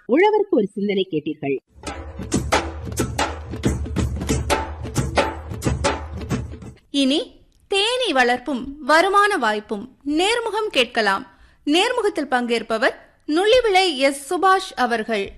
உழவருக்கு ஒரு சிந்தனை கேட்டீர்கள் இனி தேனீ வளர்ப்பும் வருமான வாய்ப்பும் நேர்முகம் கேட்கலாம் நேர்முகத்தில் பங்கேற்பவர் நுள்ளிவிளை எஸ் சுபாஷ் அவர்கள்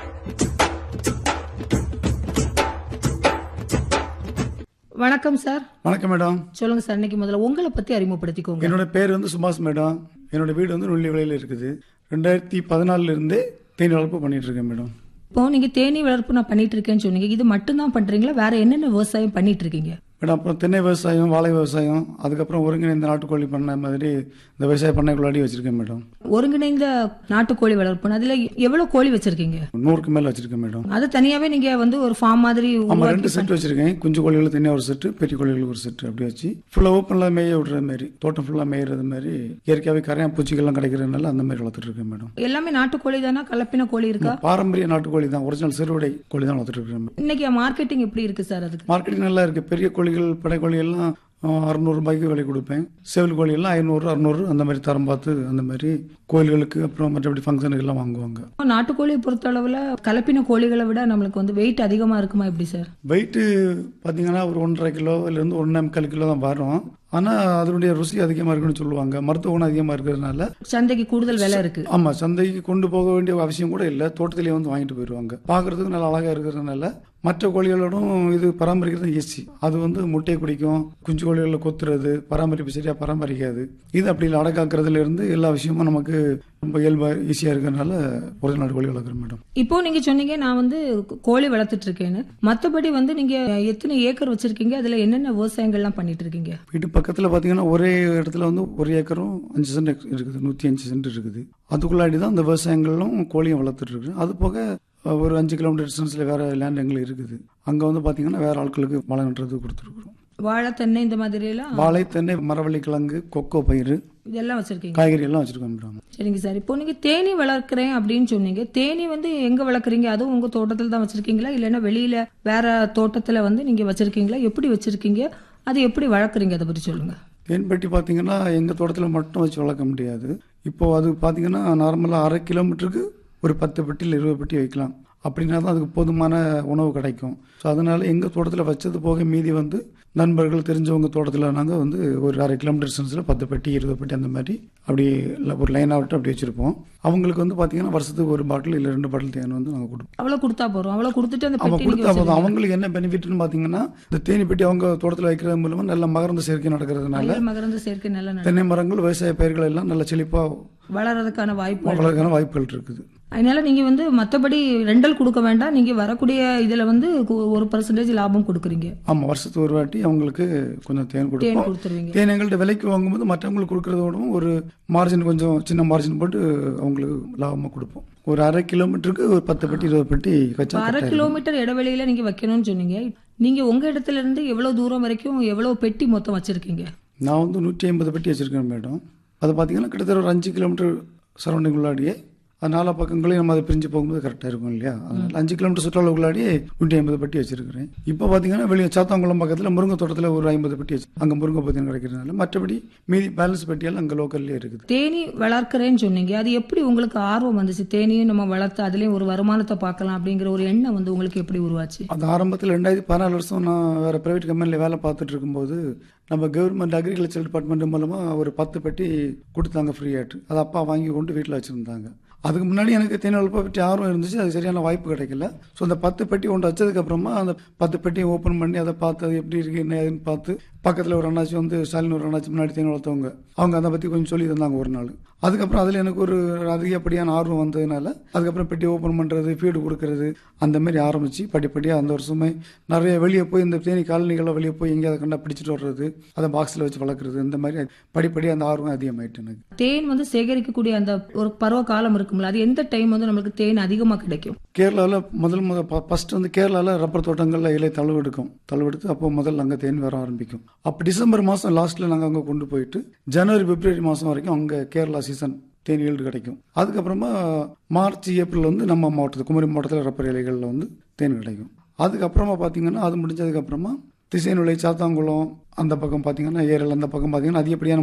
வணக்கம் சார் வணக்கம் மேடம் சொல்லுங்க சார் இன்னைக்கு முதல்ல உங்களை பத்தி அறிமுகப்படுத்திக்கோங்க என்னோட பேர் வந்து சுபாஷ் மேடம் என்னோட வீடு வந்து நுள்ளி விலையில் இருக்குது ரெண்டாயிரத்தி பதினாலுல இருந்தே தேனி வளர்ப்பு பண்ணிட்டு இருக்கேன் மேடம் இப்போ நீங்க தேனீ வளர்ப்பு நான் பண்ணிட்டு இருக்கேன்னு சொன்னீங்க இது மட்டும்தான் பண்றீங்களா வேற என்னென்ன விவசாயம் பண்ணிட்டு இருக்கீங்க மேடம் அப்புறம் தென்னை விவசாயம் வாழை விவசாயம் அதுக்கப்புறம் ஒருங்கிணைந்த நாட்டுக்கோழி பண்ண மாதிரி இந்த விவசாய பண்ணைக்குள்ளாடி வச்சிருக்கேன் மேடம் ஒருங்கிணைந்த நாட்டுக்கோழி வளர்ப்பு அதுல எவ்வளவு கோழி வச்சிருக்கீங்க நூறுக்கு மேல வச்சிருக்கேன் மேடம் அது தனியாவே நீங்க வந்து ஒரு ஃபார்ம் மாதிரி ஆமா உருவாக்கி ரெண்டு செட் வச்சிருக்கேன் குஞ்சு கோழிகள் தனியாக ஒரு செட்டு பெரிய கோழிகள் ஒரு செட்டு அப்படி வச்சு ஃபுல்லா ஓப்பன்ல மேய விடுற மாதிரி தோட்டம் ஃபுல்லா மேயறது மாதிரி இயற்கையாகவே கரையான் பூச்சிகள்லாம் கிடைக்கிறதுனால அந்த மாதிரி வளர்த்துட்டு இருக்கேன் மேடம் எல்லாமே நாட்டுக்கோழி தானா கலப்பின கோழி இருக்கா பாரம்பரிய நாட்டுக்கோழி தான் ஒரிஜினல் சிறுவடை கோழி தான் வளர்த்துட்டு இருக்கேன் இன்னைக்கு மார்க்கெட்டிங் எப்படி இருக்கு சார் அதுக்கு மார்க்கெட்டிங் நல்லா இருக்கு பெரிய கோழிகள் படை கோழி எல்லாம் அறுநூறு ரூபாய்க்கு விலை கொடுப்பேன் சேவல் கோழி எல்லாம் ஐநூறு அறுநூறு அந்த மாதிரி தரம் பார்த்து அந்த மாதிரி கோயில்களுக்கு அப்புறம் மற்றபடி ஃபங்க்ஷனுக்கு எல்லாம் வாங்குவாங்க நாட்டுக்கோழியை பொறுத்த அளவுல கலப்பின கோழிகளை விட நம்மளுக்கு வந்து வெயிட் அதிகமா இருக்குமா எப்படி சார் வெயிட்டு பார்த்தீங்கன்னா ஒரு ஒன்றரை கிலோலேருந்து ஒன்றே முக்கால் கிலோ தான் வரும் ஆனால் அதனுடைய ருசி அதிகமாக இருக்குன்னு சொல்லுவாங்க மருத்துவ குணம் அதிகமாக இருக்கிறதுனால சந்தைக்கு கூடுதல் விலை இருக்கு ஆமா சந்தைக்கு கொண்டு போக வேண்டிய அவசியம் கூட இல்லை தோட்டத்திலேயே வந்து வாங்கிட்டு போயிடுவாங்க பார்க்கறதுக்கு நல்லா அழகா இருக்கிறதுனால மற்ற கோழிகளோடும் இது பராமரிக்கிறது ஈஸி அது வந்து முட்டையை குடிக்கும் குஞ்சு கோழிகளை கொத்துறது பராமரிப்பு சரியா பராமரிக்காது இது அப்படி இல்லை அடக்காக்குறதுல இருந்து எல்லா விஷயமும் நமக்கு ரொம்ப இயல்பா ஈஸியா இருக்கிறதுனால ஒரிஜினல் நாட்டு கோழி வளர்க்குறேன் மேடம் இப்போ நீங்க சொன்னீங்க நான் வந்து கோழி வளர்த்துட்டு இருக்கேன்னு மத்தபடி வந்து நீங்க எத்தனை ஏக்கர் வச்சிருக்கீங்க அதுல என்னென்ன விவசாயங்கள்லாம் பண்ணிட்டு இருக்கீங்க வீட்டு பக்கத்தில் பார்த்தீங்கன்னா ஒரே இடத்துல வந்து ஒரு ஏக்கரும் அஞ்சு சென்ட் இருக்குது நூற்றி அஞ்சு சென்ட் இருக்குது அதுக்குள்ளாடி தான் இந்த விவசாயங்களும் கோழியும் வளர்த்துட்டு இருக்கு அது போக அஹ், ஒரு அஞ்சு கிலோமீட்டர் டிஸ்டன்ஸில் வேற லேண்ட் எங்களுக்கு இருக்குது அங்கே வந்து பார்த்தீங்கன்னா வேற ஆட்களுக்கு வாழை நட்டுறது கொடுத்துருக்குறோம் வாழை தென்னை இந்த மாதிரி எல்லாம் வாழை தென்னை மரவள்ளி கிழங்கு கொக்கோ பயிர் இதெல்லாம் வச்சிருக்கீங்க காய்கறி எல்லாம் வச்சிருக்கோம் மேடம் சரிங்க சார் இப்போ நீங்க தேனி வளர்க்குறேன் அப்படின்னு சொன்னீங்க தேனி வந்து எங்க வளர்க்குறீங்க அதுவும் உங்க தோட்டத்துல தான் வச்சிருக்கீங்களா இல்லைன்னா வெளியில வேற தோட்டத்துல வந்து நீங்க வச்சிருக்கீங்களா எப்படி வச்சிருக்கீங்க அது எப்படி வளர்க்குறீங்க அதை பற்றி சொல்லுங்க தேன்பட்டி பார்த்தீங்கன்னா எங்கள் தோட்டத்தில் மட்டும் வச்சு வளர்க்க முடியாது இப்போ அது பார்த்தீங்கன்னா நார்மலாக அரை கிலோமீட்டருக்கு ஒரு பத்து பெட்டி இல்லை இருபது பெட்டி வைக்கலாம் அப்படின்னா தான் அதுக்கு போதுமான உணவு கிடைக்கும் ஸோ அதனால எங்கள் தோட்டத்தில் வச்சது போக மீதி வந்து நண்பர்கள் தெரிஞ்சவங்க தோட்டத்தில் நாங்கள் வந்து ஒரு அரை கிலோமீட்டர் டிஸ்டன்ஸில் பத்து பெட்டி இருபது பெட்டி அந்த மாதிரி அப்படி ல- ஒரு லைனாக விட்டு அப்படி வச்சுருப்போம் அவங்களுக்கு வந்து பார்த்தீங்கன்னா வருஷத்துக்கு ஒரு பாட்டில் இல்லை ரெண்டு பாட்டில் தேன் வந்து நாங்கள் கொடுப்போம் அவ்வளவு கொடுத்தா போறோம் அவ்வளவு கொடுத்துட்டு அந்த அவங்க பெட்டி நீங்க கொடுத்தா போதும் வச்சிருக்கீங்க. அவங்களுக்கு என்ன பெனிஃபிட்னு பார்த்தீங்கன்னா இந்த தேனி பெட்டி அவங்க தோட்டத்தில் வைக்கிறது மூலமாக நல்ல மகரந்த சேர்க்கை நடக்கிறதுனால மஞ்சள் மகரந்த சேர்க்கை நல்ல நட- தென்னை மரங்கள் விவசாய பயிர்கள் எல்லாம் நல்ல செழிப்பாக வளர்றதுக்கான வாய்ப்பு வளர்க்கறதுக்கான வாய்ப்புகள் இருக்குது அதனால நீங்க வந்து மத்தபடி ரெண்டல் கொடுக்க வேண்டாம் நீங்க வரக்கூடிய இதுல வந்து கு- ஒரு பர்சன்டேஜ் லாபம் கொடுக்குறீங்க ஆமாம் வருஷத்துக்கு ஒரு வாட்டி அவங்களுக்கு கொஞ்சம் தேன் தேன் கொடுப்போம் கொடுத்துருவீங்க தேன் எங்கள்கிட்ட விலைக்கு வாங்கும்போது மற்றவங்களுக்கு கொடுக்கறத விடவும் ஒரு மார்ஜின் கொஞ்சம் சின்ன மார்ஜின் போட்டு அவங்களுக்கு லாபமாக கொடுப்போம் ஒரு அரை கிலோமீட்டருக்கு ஒரு பத்து பெட்டி இருபது பெட்டி வச்சா அரை correct ஆ இருக்கும். கிலோமீட்டர் இடைவெளியில நீங்க வைக்கணும்னு சொன்னீங்க நீங்க உங்க இடத்துல இருந்து எவ்வளவு தூரம் வரைக்கும் எவ்வளவு பெட்டி மொத்தம் வச்சிருக்கீங்க நான் வந்து நூற்றி ஐம்பது பெட்டி வச்சிருக்கேன் மேடம் அது பார்த்தீங்கன்னா கிட்டத்தட்ட ஒரு அஞ்சு கிலோமீட்டர் சரௌண்டிங் உள்ளாடியே அது நாலா பக்கங்களையும் நம்ம அதை பிரிஞ்சு போகும்போது கரெக்டாக இருக்கும் இல்லையா அதனால அஞ்சு கிலோமீட்டர் சுற்றுலாவுக்குள்ளாடியே நூற்றி ஐம்பது பெட்டி வச்சிருக்கிறேன் இப்போ பார்த்தீங்கன்னா வெளியே சாத்தாங்குளம் பக்கத்தில் முருங்கை தோட்டத்தில் ஒரு ஐம்பது பெட்டி வச்சு அங்கே முருங்கை பத்தியம் கிடைக்கிறதுனால மற்றபடி மீதி பேலன்ஸ் பெட்டியெல்லாம் அங்கே லோக்கல்லே இருக்குது தேனி வளர்க்குறேன்னு சொன்னீங்க அது எப்படி உங்களுக்கு ஆர்வம் வந்துச்சு தேனியும் நம்ம வளர்த்து அதுலயும் ஒரு வருமானத்தை பார்க்கலாம் அப்படிங்கிற ஒரு எண்ணம் வந்து உங்களுக்கு எப்படி உருவாச்சு அது ஆரம்பத்தில் ரெண்டாயிரத்தி பதினாலு வருஷம் நான் வேறு ப்ரைவேட் கம்பெனியில் வேலை பார்த்துட்டு இருக்கும்போது நம்ம கவர்மெண்ட் அக்ரிகல்ச்சர் டிபார்ட்மெண்ட் மூலமாக ஒரு பத்து பெட்டி கொடுத்தாங்க ஃப்ரீ ஆட்டு அது அப்பா வாங்கி கொண்டு வீட்டில் வச்சுருந்தாங்க அதுக்கு முன்னாடி எனக்கு தேனி வளர்ப்பை பற்றி ஆர்வம் இருந்துச்சு அது சரியான வாய்ப்பு கிடைக்கல ஸோ அந்த பத்து பெட்டி ஒன்று வச்சதுக்கப்புறமா அந்த பத்து பெட்டியை ஓப்பன் பண்ணி அதை பார்த்து அது எப்படி இருக்கு என்ன ஏதுன்னு பார்த்து பக்கத்தில் ஒரு அண்ணாச்சி வந்து ஸ்டாலின் ஒரு அண்ணாச்சி முன்னாடி தேனி வளர்த்தவங்க அவங்க அதை பற்றி கொஞ்சம் சொல்லி தந்தாங்க ஒரு நாள் அதுக்கப்புறம் அதில் எனக்கு ஒரு அதிகப்படியான ஆர்வம் வந்ததுனால அதுக்கப்புறம் பெட்டி ஓப்பன் பண்ணுறது ஃபீடு கொடுக்கறது அந்த மாதிரி ஆரம்பித்து படிப்படியாக அந்த வருஷமே நிறைய வெளியே போய் இந்த தேனி காலனிகளை வெளியே போய் எங்கேயாவது கண்டா பிடிச்சிட்டு வர்றது அதை பாக்ஸில் வச்சு வளர்க்குறது இந்த மாதிரி படிப்படியாக அந்த ஆர்வம் அதிகமாயிட்டு எனக்கு தேன் வந்து சேகரிக்கக்கூடிய அந்த ஒரு பருவ காலம் இருக்கும்ல அது எந்த டைம் வந்து நம்மளுக்கு தேன் அதிகமா கிடைக்கும் கேரளாவில் முதல் முதல் ஃபர்ஸ்ட் வந்து கேரளாவில் ரப்பர் தோட்டங்களில் இலை தழுவெடுக்கும் தழுவெடுத்து அப்போ முதல்ல அங்கே தேன் வர ஆரம்பிக்கும் அப்போ டிசம்பர் மாதம் லாஸ்ட்டில் நாங்கள் அங்கே கொண்டு போயிட்டு ஜனவரி பிப்ரவரி மாதம் வரைக்கும் அங்கே கேரளா சீசன் தேன் ஈல்டு கிடைக்கும் அதுக்கப்புறமா மார்ச் ஏப்ரல் வந்து நம்ம மாவட்டத்தில் குமரி மாவட்டத்தில் ரப்பர் இலைகளில் வந்து தேன் கிடைக்கும் அதுக்கப்புறமா பார்த்தீங்கன்னா அது முடிஞ்சதுக்கப்புறமா திசைநுலை சாத்தாங்குளம் அந்த பக்கம் பார்த்தீங்கன்னா ஏரல் அந்த பக்கம் பார்த்தீங்கன்னா அதிகப்படியான